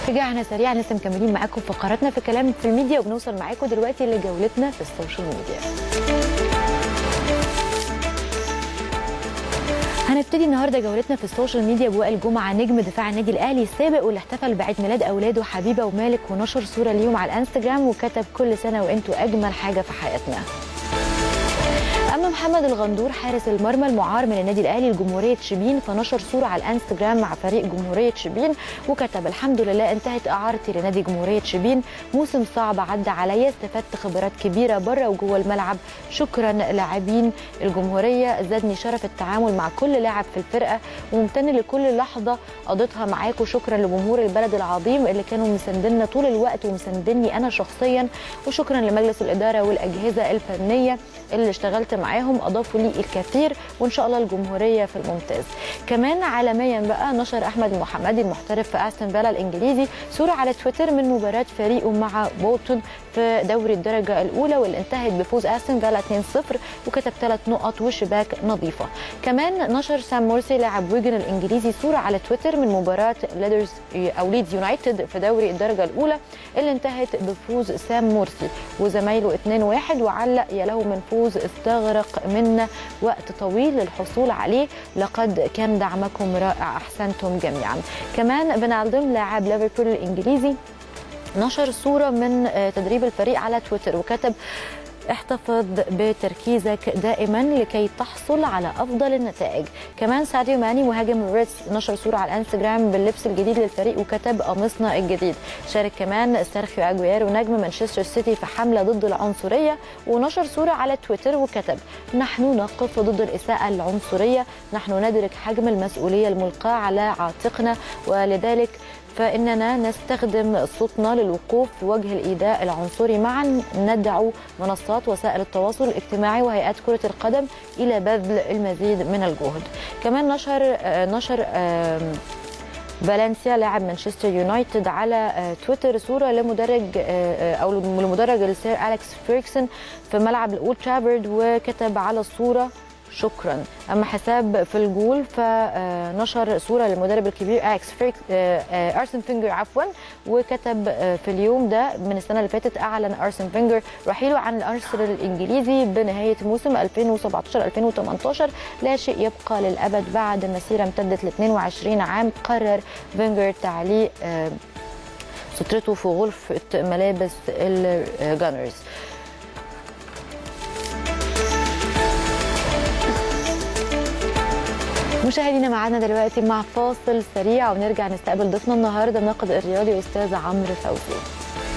رجعنا سريعا لسه مكملين معاكم فقراتنا في كلام في الميديا وبنوصل معاكم دلوقتي لجولتنا في السوشيال ميديا هنبتدي النهارده جولتنا في السوشيال ميديا بوائل جمعه نجم دفاع النادي الاهلي السابق واللي احتفل بعيد ميلاد اولاده حبيبه ومالك ونشر صوره ليهم على الانستجرام وكتب كل سنه وانتوا اجمل حاجه في حياتنا اما محمد الغندور حارس المرمى المعار من النادي الاهلي لجمهوريه شبين فنشر صوره على الانستجرام مع فريق جمهوريه شبين وكتب الحمد لله انتهت اعارتي لنادي جمهوريه شبين موسم صعب عدى عليا استفدت خبرات كبيره بره وجوه الملعب شكرا لاعبين الجمهوريه زادني شرف التعامل مع كل لاعب في الفرقه وممتن لكل لحظه قضيتها معاكم شكرا لجمهور البلد العظيم اللي كانوا مساندنا طول الوقت ومساندني انا شخصيا وشكرا لمجلس الاداره والاجهزه الفنيه اللي اشتغلت معاهم اضافوا لي الكثير وان شاء الله الجمهوريه في الممتاز كمان عالميا بقى نشر احمد المحمدي المحترف في استون فيلا الانجليزي صوره على تويتر من مباراه فريقه مع بولتون في دوري الدرجه الاولى واللي انتهت بفوز استون فيلا 2-0 وكتب ثلاث نقط وشباك نظيفه كمان نشر سام مورسي لاعب ويجن الانجليزي صوره على تويتر من مباراه ليدرز او ليدز يونايتد في دوري الدرجه الاولى اللي انتهت بفوز سام مورسي وزمايله 2-1 وعلق يا له من فوز استغرق منا وقت طويل للحصول عليه لقد كان دعمكم رائع احسنتم جميعا كمان بنالدم لاعب ليفربول الانجليزي نشر صوره من تدريب الفريق على تويتر وكتب احتفظ بتركيزك دائما لكي تحصل على افضل النتائج كمان ساديو ماني مهاجم الريدز نشر صوره على الانستجرام باللبس الجديد للفريق وكتب قميصنا الجديد شارك كمان سيرخيو اجويرو نجم مانشستر سيتي في حمله ضد العنصريه ونشر صوره على تويتر وكتب نحن نقف ضد الاساءه العنصريه نحن ندرك حجم المسؤوليه الملقاه على عاتقنا ولذلك فإننا نستخدم صوتنا للوقوف في وجه الإيذاء العنصري معا ندعو منصات وسائل التواصل الاجتماعي وهيئات كرة القدم إلى بذل المزيد من الجهد كمان نشر نشر فالنسيا لاعب مانشستر يونايتد على تويتر صوره لمدرج او لمدرج السير اليكس فيركسون في ملعب الاولد ترافورد وكتب على الصوره شكرا اما حساب في الجول فنشر صوره للمدرب الكبير اكس فريك ارسن فينجر عفوا وكتب في اليوم ده من السنه اللي فاتت اعلن ارسن فينجر رحيله عن الارسنال الانجليزي بنهايه موسم 2017 2018 لا شيء يبقى للابد بعد مسيره امتدت ل 22 عام قرر فينجر تعليق سترته في غرفه ملابس الجانرز مشاهدينا معانا دلوقتي مع فاصل سريع ونرجع نستقبل ضيفنا النهارده الناقد الرياضي استاذ عمرو فوزي